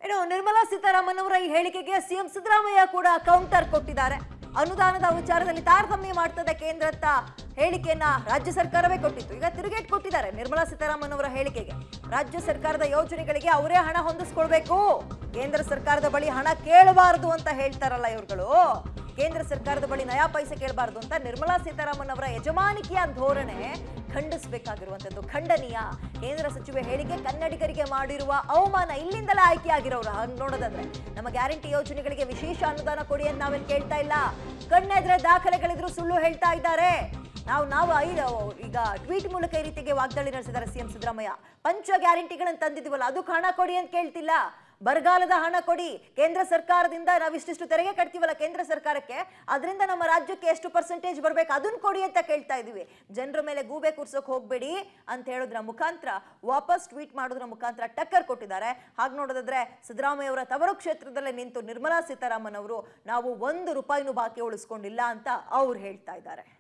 ಇನ್ನು ನಿರ್ಮಲಾ ಸೀತಾರಾಮನ್ ಅವರ ಈ ಹೇಳಿಕೆಗೆ ಸಿಎಂ ಸಿದ್ದರಾಮಯ್ಯ ಕೂಡ ಕೌಂಟರ್ ಕೊಟ್ಟಿದ್ದಾರೆ ಅನುದಾನದ ವಿಚಾರದಲ್ಲಿ ತಾರತಮ್ಯ ಮಾಡ್ತದೆ ಕೇಂದ್ರ ಅಂತ ಹೇಳಿಕೆಯನ್ನ ರಾಜ್ಯ ಸರ್ಕಾರವೇ ಕೊಟ್ಟಿತ್ತು ಈಗ ತಿರುಗೇಟ್ ಕೊಟ್ಟಿದ್ದಾರೆ ನಿರ್ಮಲಾ ಸೀತಾರಾಮನ್ ಅವರ ಹೇಳಿಕೆಗೆ ರಾಜ್ಯ ಸರ್ಕಾರದ ಯೋಜನೆಗಳಿಗೆ ಅವರೇ ಹಣ ಹೊಂದಿಸ್ಕೊಳ್ಬೇಕು ಕೇಂದ್ರ ಸರ್ಕಾರದ ಬಳಿ ಹಣ ಕೇಳಬಾರದು ಅಂತ ಹೇಳ್ತಾರಲ್ಲ ಇವ್ರುಗಳು ಕೇಂದ್ರ ಸರ್ಕಾರದ ಬಳಿ ನಯಾ ಪೈಸೆ ಕೇಳಬಾರದು ಅಂತ ನಿರ್ಮಲಾ ಸೀತಾರಾಮನ್ ಅವರ ಯಜಮಾನಿಕೆಯ ಧೋರಣೆ ಖಂಡಿಸಬೇಕಾಗಿರುವಂತದ್ದು ಖಂಡನೀಯ ಕೇಂದ್ರ ಸಚಿವೆ ಹೇಳಿಕೆ ಕನ್ನಡಿಗರಿಗೆ ಮಾಡಿರುವ ಅವಮಾನ ಇಲ್ಲಿಂದಲೇ ಆಯ್ಕೆಯಾಗಿರೋರು ಹಂಗ್ ನೋಡೋದಾದ್ರೆ ನಮ್ಮ ಗ್ಯಾರಂಟಿ ಯೋಜನೆಗಳಿಗೆ ವಿಶೇಷ ಅನುದಾನ ಕೊಡಿ ಅಂತ ನಾವೇನ್ ಕೇಳ್ತಾ ಇಲ್ಲ ಕಣ್ಣೆದ್ರೆ ದಾಖಲೆಗಳಿದ್ರು ಸುಳ್ಳು ಹೇಳ್ತಾ ಇದ್ದಾರೆ ನಾವು ನಾವು ಐದು ಈಗ ಟ್ವೀಟ್ ಮೂಲಕ ಈ ರೀತಿಗೆ ವಾಗ್ದಾಳಿ ನಡೆಸಿದ್ದಾರೆ ಸಿಎಂ ಸಿದ್ದರಾಮಯ್ಯ ಪಂಚ ಗ್ಯಾರಂಟಿಗಳನ್ನು ತಂದಿದ್ದೀವಲ್ಲ ಅದಕ್ಕೆ ಹಣ ಕೊಡಿ ಅಂತ ಕೇಳ್ತಿಲ್ಲ ಬರಗಾಲದ ಹಣ ಕೊಡಿ ಕೇಂದ್ರ ಸರ್ಕಾರದಿಂದ ನಾವು ಇಷ್ಟಿಷ್ಟು ತೆರಿಗೆ ಕಟ್ತೀವಲ್ಲ ಕೇಂದ್ರ ಸರ್ಕಾರಕ್ಕೆ ಅದರಿಂದ ನಮ್ಮ ರಾಜ್ಯಕ್ಕೆ ಎಷ್ಟು ಪರ್ಸೆಂಟೇಜ್ ಬರ್ಬೇಕು ಅದನ್ನ ಕೊಡಿ ಅಂತ ಕೇಳ್ತಾ ಇದೀವಿ ಜನರ ಮೇಲೆ ಗೂಬೆ ಕೂರ್ಸೋಕ್ ಹೋಗ್ಬೇಡಿ ಅಂತ ಹೇಳೋದ್ರ ಮುಖಾಂತರ ವಾಪಸ್ ಟ್ವೀಟ್ ಮಾಡೋದ್ರ ಮುಖಾಂತರ ಟಕ್ಕರ್ ಕೊಟ್ಟಿದ್ದಾರೆ ಹಾಗೆ ನೋಡೋದಾದ್ರೆ ಸಿದ್ದರಾಮಯ್ಯ ಅವರ ತವರು ಕ್ಷೇತ್ರದಲ್ಲೇ ನಿಂತು ನಿರ್ಮಲಾ ಸೀತಾರಾಮನ್ ಅವರು ನಾವು ಒಂದು ರೂಪಾಯಿನೂ ಬಾಕಿ ಉಳಿಸ್ಕೊಂಡಿಲ್ಲ ಅಂತ ಅವ್ರು ಹೇಳ್ತಾ ಇದ್ದಾರೆ